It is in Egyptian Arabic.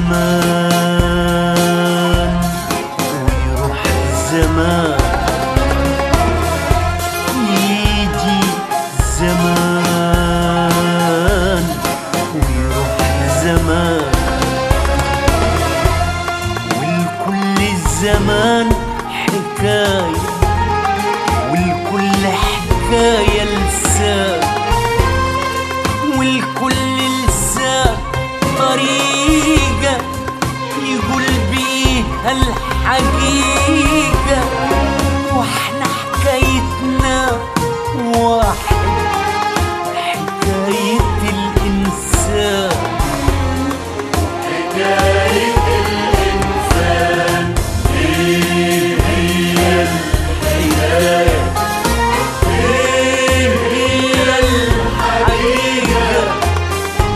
زمان ويروح زمان يجي زمان ويروح زمان والكل الزمان حكاية والكل حكاية لسان والكل لسان طريقة يقول بيها الحقيقة